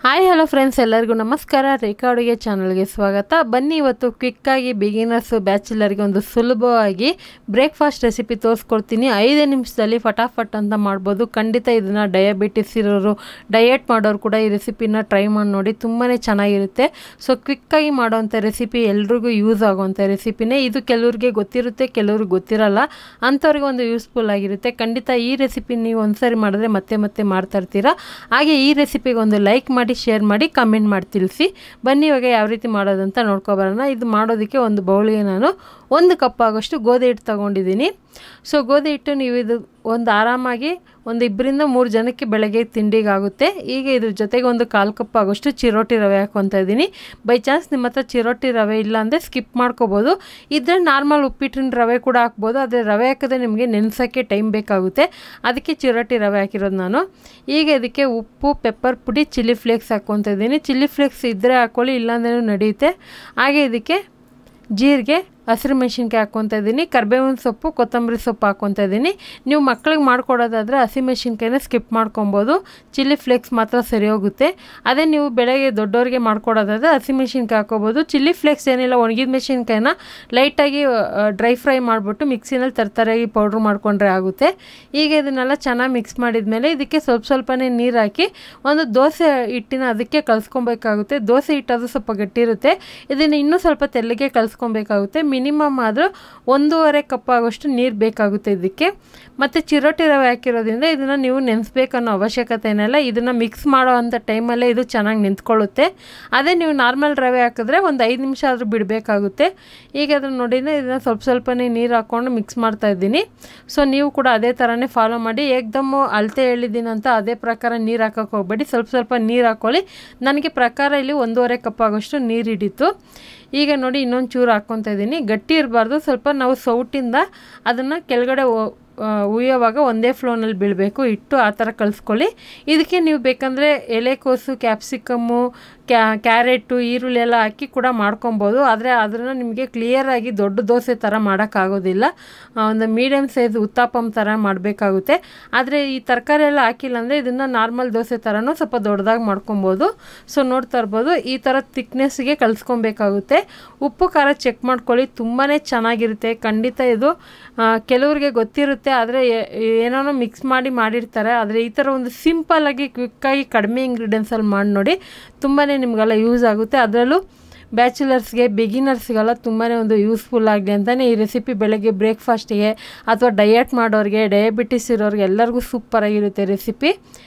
hi hello friends ಎಲ್ಲರಿಗೂ ನಮಸ್ಕಾರ ರೇಖಾ ಅಡುಗೆ ಚಾನಲ್ಗೆ ಸ್ವಾಗತ ಬನ್ನಿ ಇವತ್ತು ಕ್ವಿಕ್ಕಾಗಿ ಬಿಗಿನರ್ಸು ಬ್ಯಾಚುಲರ್ಗೆ ಒಂದು ಸುಲಭವಾಗಿ ಬ್ರೇಕ್ಫಾಸ್ಟ್ ರೆಸಿಪಿ ತೋರಿಸ್ಕೊಡ್ತೀನಿ ಐದೇ ನಿಮಿಷದಲ್ಲಿ ಫಟಾಫಟ್ ಅಂತ ಮಾಡ್ಬೋದು ಖಂಡಿತ ಇದನ್ನು ಡಯಾಬಿಟಿಸ್ ಇರೋರು ಡಯಟ್ ಮಾಡೋರು ಕೂಡ ಈ ರೆಸಿಪಿನ ಟ್ರೈ ಮಾಡಿ ನೋಡಿ ತುಂಬಾ ಚೆನ್ನಾಗಿರುತ್ತೆ ಸೊ ಕ್ವಿಕ್ಕಾಗಿ ಮಾಡೋವಂಥ ರೆಸಿಪಿ ಎಲ್ರಿಗೂ ಯೂಸ್ ಆಗುವಂಥ ರೆಸಿಪಿನೇ ಇದು ಕೆಲವ್ರಿಗೆ ಗೊತ್ತಿರುತ್ತೆ ಕೆಲವ್ರಿಗೆ ಗೊತ್ತಿರಲ್ಲ ಅಂಥವ್ರಿಗೆ ಒಂದು ಯೂಸ್ಫುಲ್ ಆಗಿರುತ್ತೆ ಖಂಡಿತ ಈ ರೆಸಿಪಿ ನೀವು ಒಂದ್ಸರಿ ಮಾಡಿದ್ರೆ ಮತ್ತೆ ಮತ್ತೆ ಮಾಡ್ತಾ ಇರ್ತೀರಾ ಹಾಗೆ ಈ ರೆಸಿಪಿಗೆ ಒಂದು ಲೈಕ್ ಮಾಡಿ ಶೇರ್ ಮಾಡಿ ಕಮೆಂಟ್ ಮಾಡಿ ತಿಳಿಸಿ ಬನ್ನಿ ಇವಾಗ ಯಾವ ರೀತಿ ಮಾಡೋದಂತ ನೋಡ್ಕೊಬರೋಣ ಇದು ಮಾಡೋದಕ್ಕೆ ಒಂದು ಬೌಲಿಗೆ ನಾನು ಒಂದು ಕಪ್ ಆಗೋಷ್ಟು ಗೋಧಿ ಹಿಟ್ಟು ತೊಗೊಂಡಿದ್ದೀನಿ ಸೊ ಗೋಧಿ ಹಿಟ್ಟು ನೀವು ಇದು ಒಂದು ಆರಾಮಾಗಿ ಒಂದು ಇಬ್ಬರಿಂದ ಮೂರು ಜನಕ್ಕೆ ಬೆಳಗ್ಗೆ ತಿಂಡಿಗೆ ಆಗುತ್ತೆ ಈಗ ಇದ್ರ ಜೊತೆಗೆ ಒಂದು ಕಾಲು ಕಪ್ ಆಗೋಷ್ಟು ಚಿರೋಟಿ ರವೆ ಹಾಕ್ಕೊತಾ ಇದ್ದೀನಿ ಬೈ ಚಾನ್ಸ್ ನಿಮ್ಮ ಹತ್ರ ಚಿರೋಟಿ ರವೆ ಇಲ್ಲ ಅಂದರೆ ಸ್ಕಿಪ್ ಮಾಡ್ಕೋಬೋದು ಇದ್ರೆ ನಾರ್ಮಲ್ ಉಪ್ಪಿಟ್ಟಿನ ರವೆ ಕೂಡ ಹಾಕ್ಬೋದು ಆದರೆ ರವೆ ಹಾಕಿದ್ರೆ ನಿಮಗೆ ನೆನೆಸೋಕ್ಕೆ ಟೈಮ್ ಬೇಕಾಗುತ್ತೆ ಅದಕ್ಕೆ ಚಿರೋಟಿ ರವೆ ಹಾಕಿರೋದು ನಾನು ಈಗ ಇದಕ್ಕೆ ಉಪ್ಪು ಪೆಪ್ಪರ್ ಪುಡಿ ಚಿಲ್ಲಿ ಫ್ಲೇಕ್ಸ್ ಹಾಕ್ಕೊತಾ ಇದ್ದೀನಿ ಚಿಲ್ಲಿ ಫ್ಲೇಕ್ಸ್ ಇದ್ದರೆ ಹಾಕ್ಕೊಳ್ಳಿ ಇಲ್ಲಾಂದ್ರೂ ನಡೆಯುತ್ತೆ ಹಾಗೆ ಇದಕ್ಕೆ ಜೀರಿಗೆ ಹಸಿರು ಮೆಣಸಿನ್ಕಾಯಿ ಹಾಕ್ಕೊತಾ ಇದ್ದೀನಿ ಕರ್ಬೇವಿನ ಸೊಪ್ಪು ಕೊತ್ತಂಬರಿ ಸೊಪ್ಪು ಹಾಕ್ಕೊತಾ ಇದ್ದೀನಿ ನೀವು ಮಕ್ಳಿಗೆ ಮಾಡ್ಕೊಡೋದಾದರೆ ಹಸಿಮೆಣ್ಸಿನ್ಕಾಯಿನ ಸ್ಕಿಪ್ ಮಾಡ್ಕೊಬೋದು ಚಿಲ್ಲಿ ಫ್ಲೇಕ್ಸ್ ಮಾತ್ರ ಸರಿ ಹೋಗುತ್ತೆ ಅದೇ ನೀವು ಬೆಳಗ್ಗೆ ದೊಡ್ಡವ್ರಿಗೆ ಮಾಡ್ಕೊಡೋದಾದರೆ ಹಸಿಮೆಣ್ಸಿನ್ಕಾಯಿ ಹಾಕ್ಕೋಬೋದು ಚಿಲ್ಲಿ ಫ್ಲೇಕ್ಸ್ ಏನಿಲ್ಲ ಒಣಗಿದ ಮೆಣಸಿನ್ಕಾಯಿನ ಲೈಟಾಗಿ ಡ್ರೈ ಫ್ರೈ ಮಾಡಿಬಿಟ್ಟು ಮಿಕ್ಸಿನಲ್ಲಿ ತರ್ತರಾಗಿ ಪೌಡ್ರ್ ಮಾಡ್ಕೊಂಡ್ರೆ ಆಗುತ್ತೆ ಈಗ ಇದನ್ನೆಲ್ಲ ಚೆನ್ನಾಗಿ ಮಿಕ್ಸ್ ಮಾಡಿದ್ಮೇಲೆ ಇದಕ್ಕೆ ಸ್ವಲ್ಪ ಸ್ವಲ್ಪನೇ ನೀರು ಹಾಕಿ ಒಂದು ದೋಸೆ ಹಿಟ್ಟಿನ ಅದಕ್ಕೆ ಕಲಿಸ್ಕೊಬೇಕಾಗುತ್ತೆ ದೋಸೆ ಹಿಟ್ಟು ಅದು ಸ್ವಲ್ಪ ಗಟ್ಟಿರುತ್ತೆ ಇದನ್ನು ಇನ್ನೂ ಸ್ವಲ್ಪ ತೆಳ್ಳಗೆ ಕಲಿಸ್ಕೊಬೇಕಾಗುತ್ತೆ ಮಿನಿಮಮ್ ಆದರೂ ಒಂದೂವರೆ ಕಪ್ ಆಗೋಷ್ಟು ನೀರು ಬೇಕಾಗುತ್ತೆ ಇದಕ್ಕೆ ಮತ್ತು ಚಿರೋಟಿ ರವೆ ಹಾಕಿರೋದ್ರಿಂದ ಇದನ್ನು ನೀವು ನೆನೆಸ್ಬೇಕನ್ನೋ ಅವಶ್ಯಕತೆ ಏನಿಲ್ಲ ಇದನ್ನು ಮಿಕ್ಸ್ ಮಾಡೋ ಅಂಥ ಟೈಮಲ್ಲೇ ಇದು ಚೆನ್ನಾಗಿ ನಿಂತ್ಕೊಳ್ಳುತ್ತೆ ಅದೇ ನೀವು ನಾರ್ಮಲ್ ರವೆ ಹಾಕಿದ್ರೆ ಒಂದು ಐದು ನಿಮಿಷ ಆದರೂ ಬಿಡಬೇಕಾಗುತ್ತೆ ಈಗ ಅದನ್ನು ನೋಡಿದ್ರೆ ಇದನ್ನು ಸ್ವಲ್ಪ ಸ್ವಲ್ಪನೇ ನೀರು ಹಾಕ್ಕೊಂಡು ಮಿಕ್ಸ್ ಮಾಡ್ತಾ ಇದ್ದೀನಿ ಸೊ ನೀವು ಕೂಡ ಅದೇ ಥರನೇ ಫಾಲೋ ಮಾಡಿ ಏಕ್ದಮ್ಮು ಅಳತೆ ಹೇಳಿದ್ದೀನಂತ ಅದೇ ಪ್ರಕಾರ ನೀರು ಹಾಕೋಕೆ ಹೋಗಬೇಡಿ ಸ್ವಲ್ಪ ಸ್ವಲ್ಪ ನೀರು ಹಾಕ್ಕೊಳ್ಳಿ ನನಗೆ ಪ್ರಕಾರ ಇಲ್ಲಿ ಒಂದೂವರೆ ಕಪ್ ಆಗೋಷ್ಟು ನೀರು ಹಿಡಿತು ಈಗ ನೋಡಿ ಇನ್ನೊಂದು ಚೂರು ಹಾಕ್ಕೊತಾ ಇದ್ದೀನಿ ಗಟ್ಟಿ ಇರಬಾರ್ದು ಸ್ವಲ್ಪ ನಾವು ಸೌಟಿಂದ ಅದನ್ನು ಕೆಳಗಡೆ ಉಯ್ಯೋವಾಗ ಒಂದೇ ಫ್ಲೋನಲ್ಲಿ ಬೀಳಬೇಕು ಇಟ್ಟು ಆ ಥರ ಕಲಿಸ್ಕೊಳ್ಳಿ ಇದಕ್ಕೆ ನೀವು ಬೇಕಂದರೆ ಎಲೆಕೋಸು ಕ್ಯಾಪ್ಸಿಕಮ್ಮು ಕ್ಯಾ ಕ್ಯಾರೆಟು ಈರುಳ್ಳಿ ಎಲ್ಲ ಹಾಕಿ ಕೂಡ ಮಾಡ್ಕೊಬೋದು ಆದರೆ ಅದನ್ನು ನಿಮಗೆ ಕ್ಲಿಯರಾಗಿ ದೊಡ್ಡ ದೋಸೆ ಥರ ಮಾಡೋಕ್ಕಾಗೋದಿಲ್ಲ ಒಂದು ಮೀಡಿಯಮ್ ಸೈಜ್ ಉತ್ತಾಪಮ್ ಥರ ಮಾಡಬೇಕಾಗುತ್ತೆ ಆದರೆ ಈ ತರಕಾರಿ ಎಲ್ಲ ಹಾಕಿಲ್ಲ ಅಂದರೆ ಇದನ್ನು ನಾರ್ಮಲ್ ದೋಸೆ ಥರನೂ ಸ್ವಲ್ಪ ದೊಡ್ಡದಾಗಿ ಮಾಡ್ಕೊಬೋದು ಸೊ ನೋಡ್ತಾ ಇರ್ಬೋದು ಈ ಥರ ತಿಕ್ನೆಸ್ಗೆ ಕಲಿಸ್ಕೊಬೇಕಾಗುತ್ತೆ ಉಪ್ಪು ಖಾರ ಚೆಕ್ ಮಾಡ್ಕೊಳ್ಳಿ ತುಂಬಾ ಚೆನ್ನಾಗಿರುತ್ತೆ ಖಂಡಿತ ಇದು ಕೆಲವ್ರಿಗೆ ಗೊತ್ತಿರುತ್ತೆ ಆದರೆ ಏನೋ ಮಿಕ್ಸ್ ಮಾಡಿ ಮಾಡಿರ್ತಾರೆ ಆದರೆ ಈ ಥರ ಒಂದು ಸಿಂಪಲ್ಲಾಗಿ ಕ್ವಿಕ್ಕಾಗಿ ಕಡಿಮೆ ಇಂಗ್ರೀಡಿಯೆಂಟ್ಸಲ್ಲಿ ಮಾಡಿ ನೋಡಿ ತುಂಬಾ ನಿಮಗೆಲ್ಲ ಯೂಸ್ ಆಗುತ್ತೆ ಅದರಲ್ಲೂ ಬ್ಯಾಚುಲರ್ಸ್ಗೆ ಬಿಗಿನರ್ಸ್ಗೆಲ್ಲ ತುಂಬಾ ಒಂದು ಯೂಸ್ಫುಲ್ ಆಗಲಿ ಅಂತಲೇ ಈ ರೆಸಿಪಿ ಬೆಳಗ್ಗೆ ಬ್ರೇಕ್ಫಾಸ್ಟಿಗೆ ಅಥವಾ ಡಯಟ್ ಮಾಡೋರಿಗೆ ಡಯಾಬಿಟಿಸ್ ಇರೋರಿಗೆ ಎಲ್ಲರಿಗೂ ಸೂಪರಾಗಿರುತ್ತೆ ರೆಸಿಪಿ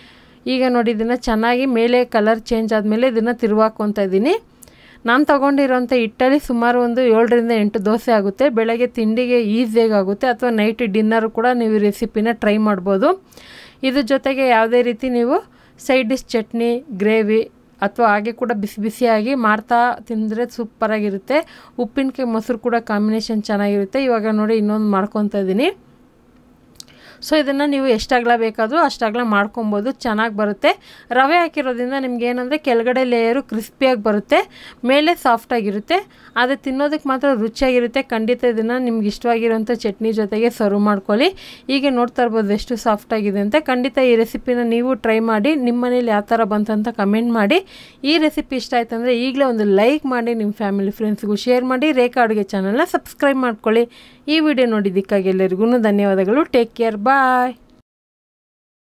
ಈಗ ನೋಡಿ ಇದನ್ನು ಚೆನ್ನಾಗಿ ಮೇಲೆ ಕಲರ್ ಚೇಂಜ್ ಆದಮೇಲೆ ಇದನ್ನು ತಿರುವಾಕೊತಾ ಇದ್ದೀನಿ ನಾನು ತೊಗೊಂಡಿರೋಂಥ ಹಿಟ್ಟಲ್ಲಿ ಸುಮಾರು ಒಂದು ಏಳರಿಂದ ಎಂಟು ದೋಸೆ ಆಗುತ್ತೆ ಬೆಳಗ್ಗೆ ತಿಂಡಿಗೆ ಈಸಿಯಾಗಿ ಆಗುತ್ತೆ ಅಥವಾ ನೈಟ್ ಡಿನ್ನರು ಕೂಡ ನೀವು ಈ ರೆಸಿಪಿನ ಟ್ರೈ ಮಾಡ್ಬೋದು ಇದ್ರ ಜೊತೆಗೆ ಯಾವುದೇ ರೀತಿ ನೀವು ಸೈಡ್ ಡಿಶ್ ಚಟ್ನಿ ಗ್ರೇವಿ ಅಥವಾ ಹಾಗೆ ಕೂಡ ಬಿಸಿ ಬಿಸಿಯಾಗಿ ಮಾಡ್ತಾ ತಿಂದರೆ ಸೂಪರಾಗಿರುತ್ತೆ ಉಪ್ಪಿನಕಾಯಿ ಮೊಸರು ಕೂಡ ಕಾಂಬಿನೇಷನ್ ಚೆನ್ನಾಗಿರುತ್ತೆ ಇವಾಗ ನೋಡಿ ಇನ್ನೊಂದು ಮಾಡ್ಕೊತಾ ಇದ್ದೀನಿ ಸೊ ಇದನ್ನು ನೀವು ಎಷ್ಟಾಗಲ ಬೇಕಾದರೂ ಅಷ್ಟಾಗಲ ಮಾಡ್ಕೊಬೋದು ಚೆನ್ನಾಗಿ ಬರುತ್ತೆ ರವೆ ಹಾಕಿರೋದ್ರಿಂದ ನಿಮ್ಗೆ ಏನಂದರೆ ಕೆಳಗಡೆ ಲೇಯರು ಕ್ರಿಸ್ಪಿಯಾಗಿ ಬರುತ್ತೆ ಮೇಲೆ ಸಾಫ್ಟಾಗಿರುತ್ತೆ ಆದರೆ ತಿನ್ನೋದಕ್ಕೆ ಮಾತ್ರ ರುಚಿಯಾಗಿರುತ್ತೆ ಖಂಡಿತ ಇದನ್ನು ನಿಮ್ಗೆ ಇಷ್ಟವಾಗಿರೋಂಥ ಚಟ್ನಿ ಜೊತೆಗೆ ಸರ್ವ್ ಮಾಡ್ಕೊಳ್ಳಿ ಹೀಗೆ ನೋಡ್ತಾ ಇರ್ಬೋದು ಎಷ್ಟು ಸಾಫ್ಟಾಗಿದೆ ಅಂತ ಖಂಡಿತ ಈ ರೆಸಿಪಿನ ನೀವು ಟ್ರೈ ಮಾಡಿ ನಿಮ್ಮ ಮನೇಲಿ ಯಾವ ಥರ ಬಂತಂತ ಕಮೆಂಟ್ ಮಾಡಿ ಈ ರೆಸಿಪಿ ಇಷ್ಟ ಆಯ್ತು ಅಂದರೆ ಈಗಲೇ ಒಂದು ಲೈಕ್ ಮಾಡಿ ನಿಮ್ಮ ಫ್ಯಾಮಿಲಿ ಫ್ರೆಂಡ್ಸ್ಗೂ ಶೇರ್ ಮಾಡಿ ರೇಖಾ ಅಡುಗೆ ಚಾನಲ್ನ ಸಬ್ಸ್ಕ್ರೈಬ್ ಮಾಡ್ಕೊಳ್ಳಿ ಈ ವಿಡಿಯೋ ನೋಡಿದ್ದಕ್ಕಾಗಿ ಎಲ್ಲರಿಗೂ ಧನ್ಯವಾದಗಳು ಟೇಕ್ ಕೇರ್ ಬಾಯ್